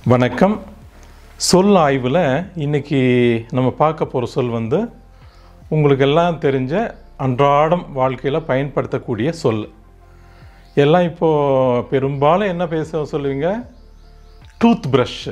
வணக்கம் சொல் ஆய்வில் இன்னைக்கு நம்ம பார்க்க போகிற சொல் வந்து உங்களுக்கு எல்லாம் தெரிஞ்ச அன்றாடம் வாழ்க்கையில் பயன்படுத்தக்கூடிய சொல் எல்லாம் இப்போது பெரும்பாலும் என்ன பேச சொல்லுவீங்க toothbrush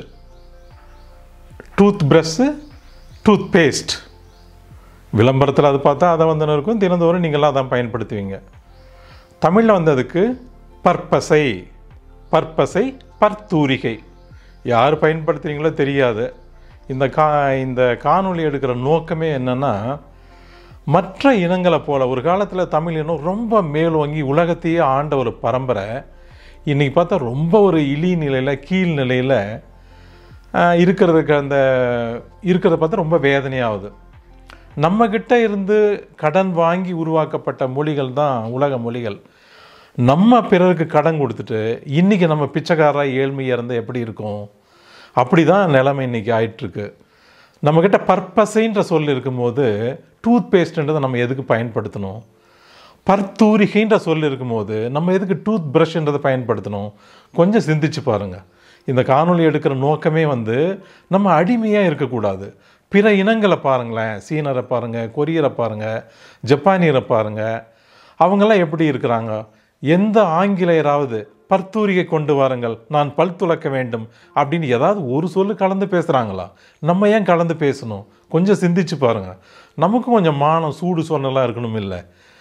toothbrush toothpaste விளம்பரத்தில் அது பார்த்தா அதை வந்து இருக்கும் தினந்தோறும் நீங்களாம் அதான் பயன்படுத்துவீங்க தமிழில் வந்ததுக்கு பற்பசை பற்பசை பர்த்தூரிகை யார் பயன்படுத்துறீங்களோ தெரியாது இந்த கா இந்த காணொளி எடுக்கிற நோக்கமே என்னென்னா மற்ற இனங்களை போல் ஒரு காலத்தில் தமிழ் இனம் ரொம்ப மேலோங்கி உலகத்தையே ஆண்ட ஒரு பரம்பரை இன்றைக்கி பார்த்தா ரொம்ப ஒரு இழி நிலையில் கீழ் நிலையில் இருக்கிறதுக்கு அந்த இருக்கிறத பார்த்தா ரொம்ப வேதனையாகுது நம்மக்கிட்ட இருந்து கடன் வாங்கி உருவாக்கப்பட்ட மொழிகள் தான் உலக மொழிகள் நம்ம பிறருக்கு கடன் கொடுத்துட்டு இன்றைக்கி நம்ம பிச்சைக்காரராக ஏழ்மையாக இருந்தால் எப்படி இருக்கும் அப்படி தான் நிலைமை இன்றைக்கி ஆயிட்டுருக்கு நம்மக்கிட்ட பர்பஸைன்ற சொல் இருக்கும்போது டூத் பேஸ்ட்ன்றதை நம்ம எதுக்கு பயன்படுத்தணும் பர்த்தூரிகைன்ற சொல் இருக்கும்போது நம்ம எதுக்கு டூத் ப்ரஷ்ன்றதை பயன்படுத்தணும் கொஞ்சம் சிந்திச்சு பாருங்கள் இந்த காணொளி எடுக்கிற நோக்கமே வந்து நம்ம அடிமையாக இருக்கக்கூடாது பிற இனங்களை பாருங்களேன் சீனரை பாருங்கள் கொரியரை பாருங்கள் ஜப்பானியரை பாருங்கள் அவங்கெல்லாம் எப்படி இருக்கிறாங்க எந்த ஆங்கிலேயராவது பர்த்தூரிகை கொண்டு வாருங்கள் நான் பல் துளக்க வேண்டும் அப்படின்னு ஏதாவது ஒரு சொல்லு கலந்து பேசுகிறாங்களா நம்ம ஏன் கலந்து பேசணும் கொஞ்சம் சிந்திச்சு பாருங்கள் நமக்கும் கொஞ்சம் மானம் சூடு சொன்னலாம் இருக்கணும் இல்லை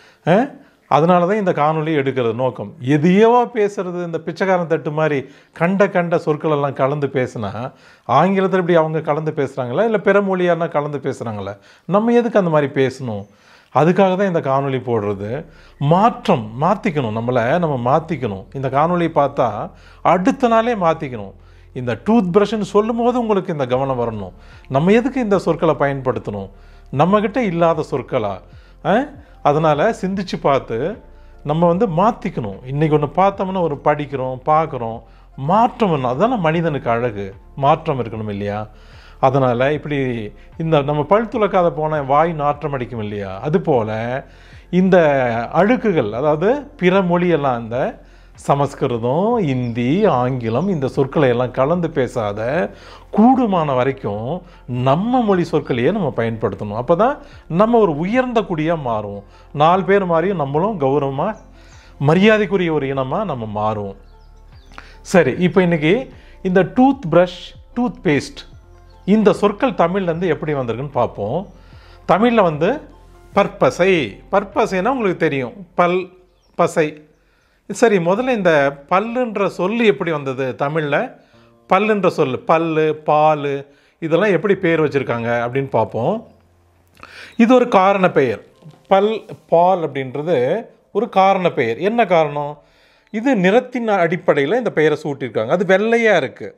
அதனால தான் இந்த காணொலி எடுக்கிறது நோக்கம் எதையோ பேசுறது இந்த பிச்சைக்காரன் தட்டு மாதிரி கண்ட கண்ட சொற்கள் எல்லாம் கலந்து பேசினா ஆங்கிலத்தில் இப்படி அவங்க கலந்து பேசுகிறாங்களா இல்லை பிற மொழியானா கலந்து பேசுகிறாங்களா நம்ம எதுக்கு அந்த மாதிரி பேசணும் அதுக்காக தான் இந்த காணொலி போடுறது மாற்றம் மாற்றிக்கணும் நம்மளை நம்ம மாற்றிக்கணும் இந்த காணொலி பார்த்தா அடுத்த நாளே மாற்றிக்கணும் இந்த டூத் ப்ரஷ்ன்னு சொல்லும் போது உங்களுக்கு இந்த கவனம் வரணும் நம்ம எதுக்கு இந்த சொற்களை பயன்படுத்தணும் நம்மக்கிட்ட இல்லாத சொற்களா அதனால் சிந்திச்சு பார்த்து நம்ம வந்து மாற்றிக்கணும் இன்றைக்கி ஒன்று பார்த்தோம்னா ஒரு படிக்கிறோம் பார்க்குறோம் மாற்றம் வரணும் அதுதான் மனிதனுக்கு அழகு மாற்றம் இருக்கணும் இல்லையா அதனால் இப்படி இந்த நம்ம பல் துளக்காத போன வாய் நாற்றம் அடிக்கும் இல்லையா அதுபோல் இந்த அழுக்குகள் அதாவது பிற மொழியெல்லாம் இந்த சமஸ்கிருதம் இந்தி ஆங்கிலம் இந்த சொற்களை எல்லாம் கலந்து பேசாத கூடுமான வரைக்கும் நம்ம மொழி சொற்களையே நம்ம பயன்படுத்தணும் அப்போ தான் நம்ம ஒரு உயர்ந்த குடியாக மாறும் நாலு பேர் மாதிரியும் நம்மளும் கௌரவமாக மரியாதைக்குரிய ஒரு இனமாக நம்ம மாறும் சரி இப்போ இன்றைக்கி இந்த டூத் ப்ரஷ் டூத் பேஸ்ட் இந்த சொற்கள் தமிழ்லேருந்து எப்படி வந்திருக்குன்னு பார்ப்போம் தமிழில் வந்து பற்பசை பற்பசைனா உங்களுக்கு தெரியும் பல் பசை சரி முதல்ல இந்த பல்லுன்ற சொல் எப்படி வந்தது தமிழில் பல்லுன்ற சொல் பல் பால் இதெல்லாம் எப்படி பேர் வச்சுருக்காங்க அப்படின்னு பார்ப்போம் இது ஒரு காரண பெயர் பல் பால் அப்படின்றது ஒரு காரண பெயர் என்ன காரணம் இது நிறத்தின் அடிப்படையில் இந்த பெயரை சூட்டியிருக்காங்க அது வெள்ளையாக இருக்குது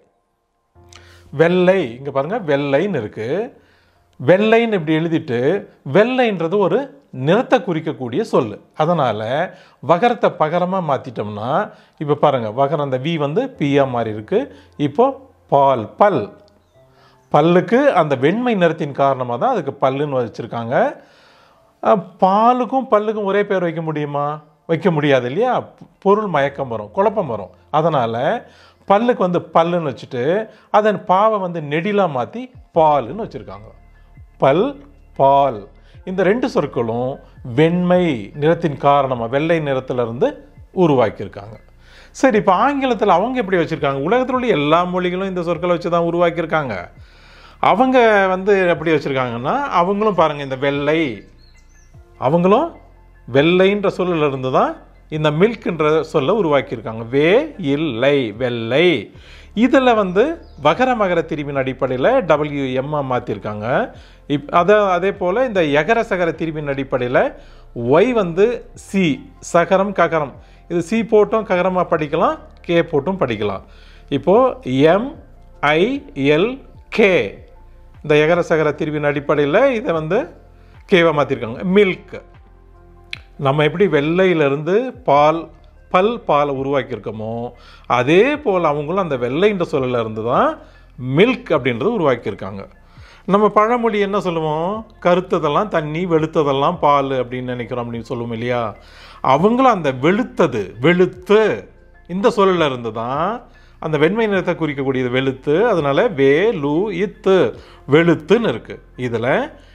வெள்ளை இங்கே பாருங்கள் வெள்ளைன்னு இருக்குது வெள்ளைன்னு இப்படி எழுதிட்டு வெள்ளைன்றது ஒரு நிறத்தை குறிக்கக்கூடிய சொல் அதனால் வகரத்தை பகரமாக மாற்றிட்டோம்னா இப்போ பாருங்கள் வகரம் அந்த வி வந்து பியாக மாறி இருக்குது இப்போ பால் பல் பல்லுக்கு அந்த வெண்மை நிறத்தின் காரணமாக தான் அதுக்கு பல்லுன்னு வச்சுருக்காங்க பாலுக்கும் பல்லுக்கும் ஒரே பேர் வைக்க முடியுமா வைக்க முடியாது இல்லையா பொருள் மயக்கம் வரும் குழப்பம் வரும் அதனால் பல்லுக்கு வந்து பல்லுன்னு வச்சுட்டு அதன் பாவை வந்து நெடிலாக மாற்றி பாலுன்னு வச்சுருக்காங்க பல் பால் இந்த ரெண்டு சொற்களும் வெண்மை நிறத்தின் காரணமாக வெள்ளை நிறத்திலிருந்து உருவாக்கியிருக்காங்க சரி இப்போ ஆங்கிலத்தில் அவங்க எப்படி வச்சுருக்காங்க உலகத்தில் உள்ள எல்லா மொழிகளும் இந்த சொற்களை வச்சு தான் உருவாக்கியிருக்காங்க அவங்க வந்து எப்படி வச்சுருக்காங்கன்னா அவங்களும் பாருங்கள் இந்த வெள்ளை அவங்களும் வெள்ளைன்ற சொல்லிலிருந்து தான் இந்த மில்க்ன்ற சொல்ல உருவாக்கியிருக்காங்க வே இல்லை வெள்ளை இதில் வந்து வகர மகர திரிவின் அடிப்படையில் டபிள்யூஎம்மாக மாற்றிருக்காங்க இப் அதை அதே போல் இந்த எகர சகர திரிவின் அடிப்படையில் ஒய் வந்து சி சகரம் ககரம் இது சி போட்டும் ககரமாக படிக்கலாம் கே போட்டும் படிக்கலாம் இப்போது எம் ஐ எல் கே இந்த எகர சகர திரிவின் அடிப்படையில் இதை வந்து கேவை மாற்றிருக்காங்க மில்க் நம்ம எப்படி வெள்ளையிலிருந்து பால் பல் பாலை உருவாக்கியிருக்கோமோ அதே போல் அவங்களும் அந்த வெள்ளைன்ற சொல்லில் இருந்து தான் மில்க் அப்படின்றது உருவாக்கியிருக்காங்க நம்ம பழமொழி என்ன சொல்லுவோம் கருத்ததெல்லாம் தண்ணி வெளுத்ததெல்லாம் பால் அப்படின்னு நினைக்கிறோம் அப்படின்னு சொல்லுவோம் இல்லையா அவங்களும் அந்த வெளுத்தது வெளுத்து இந்த சொல்லில் இருந்து தான் அந்த வெண்மை நிறத்தை குறிக்கக்கூடியது வெளுத்து அதனால வே லு இத்து வெளுத்துன்னு இருக்கு இதில்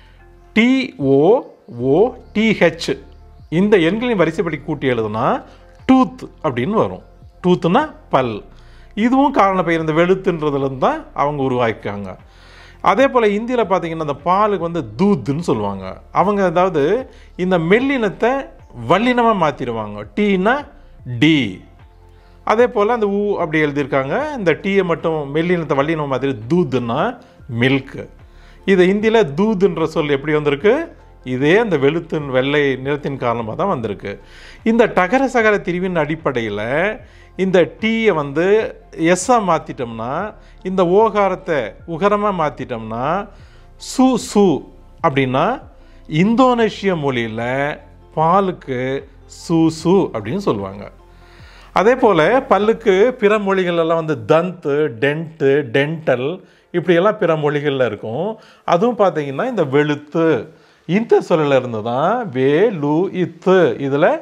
டிஓ ஓ டிஹெச் இந்த எண்களின் வரிசைப்படி கூட்டி எழுதுனா டூத் அப்படின்னு வரும் டூத்துனா பல் இதுவும் காரண பெயர் இந்த வெளுத்துன்றதுலேருந்து தான் அவங்க உருவாக்கிக்காங்க அதே போல் இந்தியில் பார்த்தீங்கன்னா அந்த பாலுக்கு வந்து தூத்துன்னு சொல்லுவாங்க அவங்க அதாவது இந்த மெல்லினத்தை வல்லினமாக மாற்றிடுவாங்க டீனா டி அதே போல் அந்த ஊ அப்படி எழுதியிருக்காங்க இந்த டீயை மட்டும் மெல்லினத்தை வல்லினம் மாதிரி தூதுன்னா மில்க் இது இந்தியில் தூதுன்ற சொல் எப்படி வந்திருக்கு இதே அந்த வெளுத்தின் வெள்ளை நிறத்தின் காரணமாக தான் வந்திருக்கு இந்த டகர சகர திரிவின் அடிப்படையில் இந்த டீயை வந்து எஸ்ஸாக மாற்றிட்டோம்னா இந்த ஓகாரத்தை உகரமாக மாற்றிட்டோம்னா சு சு அப்படின்னா இந்தோனேஷிய மொழியில் பாலுக்கு சு சு அப்படின்னு சொல்லுவாங்க அதே போல் பல்லுக்கு பிற மொழிகள் எல்லாம் வந்து தந்து டென்ட்டு டென்டல் இப்படியெல்லாம் பிற மொழிகளில் இருக்கும் அதுவும் பார்த்தீங்கன்னா இந்த வெளுத்து இந்த சொல்லில் இருந்து தான் வே லு இத்து இதில்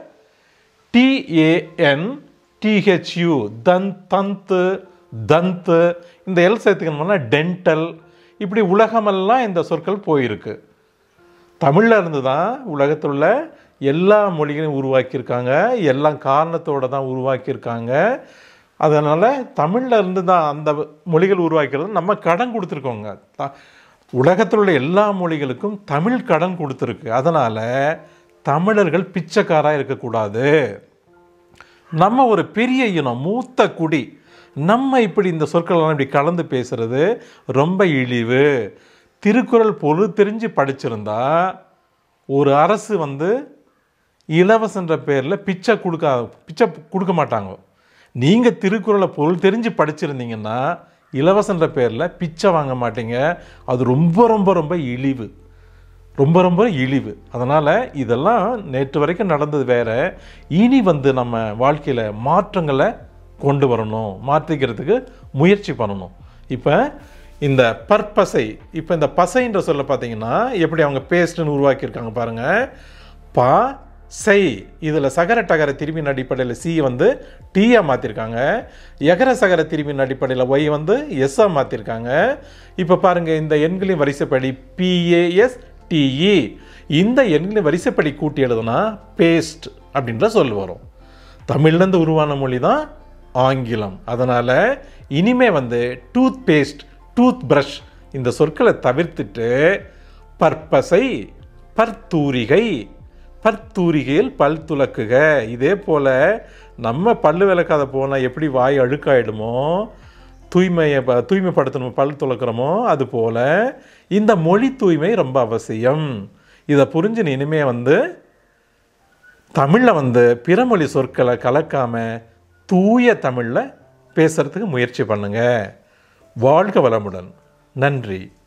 டிஏஎன் டிஹெச்யூ தன் தந்து தந்து இந்த எல் சேர்த்துக்கணும்னா டென்டல் இப்படி உலகமெல்லாம் இந்த சொற்கள் போயிருக்கு தமிழில் இருந்து தான் உலகத்தில் உள்ள எல்லா மொழிகளையும் உருவாக்கியிருக்காங்க எல்லாம் காரணத்தோடு தான் உருவாக்கியிருக்காங்க அதனால் தமிழில் இருந்து தான் அந்த மொழிகள் உருவாக்கிறது நம்ம கடன் கொடுத்துருக்கோங்க த உலகத்தில் உள்ள எல்லா மொழிகளுக்கும் தமிழ் கடன் கொடுத்துருக்கு அதனால் தமிழர்கள் பிச்சைக்காராக இருக்கக்கூடாது நம்ம ஒரு பெரிய இனம் மூத்த குடி நம்ம இப்படி இந்த சொற்களெல்லாம் இப்படி கலந்து பேசுறது ரொம்ப இழிவு திருக்குறள் பொருள் தெரிஞ்சு படிச்சிருந்தா ஒரு அரசு வந்து இலவசன்ற பேரில் பிச்சை கொடுக்க பிச்சை கொடுக்க மாட்டாங்க நீங்கள் திருக்குறளை பொருள் தெரிஞ்சு படிச்சிருந்தீங்கன்னா இலவசன்ற பேரில் பிச்சை வாங்க மாட்டீங்க அது ரொம்ப ரொம்ப ரொம்ப இழிவு ரொம்ப ரொம்ப இழிவு அதனால் இதெல்லாம் நேற்று வரைக்கும் நடந்தது வேற இனி வந்து நம்ம வாழ்க்கையில் மாற்றங்களை கொண்டு வரணும் மாற்றிக்கிறதுக்கு முயற்சி பண்ணணும் இப்போ இந்த பற்பசை இப்போ இந்த பசைன்ற சொல்ல பார்த்தீங்கன்னா எப்படி அவங்க பேஸ்ட்னு உருவாக்கியிருக்காங்க பாருங்கள் பா செய் இதில் சகர டகர திரும்பின் அடிப்படையில் சி வந்து டீயாக மாற்றிருக்காங்க எகர சகர திரும்பின் அடிப்படையில் ஒய் வந்து எஸ்ஸாக மாற்றிருக்காங்க இப்போ பாருங்கள் இந்த எண்களின் வரிசைப்படி பிஏஎஸ் டிஇ இந்த எண்களின் வரிசைப்படி கூட்டி எழுதுனா பேஸ்ட் அப்படின்ற சொல் வரும் தமிழ்லேருந்து உருவான மொழி தான் ஆங்கிலம் அதனால் இனிமே வந்து டூத் பேஸ்ட் டூத் பிரஷ் இந்த சொற்களை தவிர்த்துட்டு பற்பசை பர்த்தூரிகை பற்தூரிகையில் பல் துலக்குக இதே போல் நம்ம பல்லு விளக்காத போனால் எப்படி வாய் அழுக்காயிடுமோ தூய்மையை ப- தூய்மைப்படுத்தணும் பல் துலக்கிறோமோ அது போல் இந்த மொழி தூய்மை ரொம்ப அவசியம் இதை புரிஞ்சு நீ இனிமே வந்து தமிழில் வந்து பிறமொழி சொற்களை கலக்காம தூய தமிழில் பேசுறதுக்கு முயற்சி பண்ணுங்க வாழ்க வளமுடன் நன்றி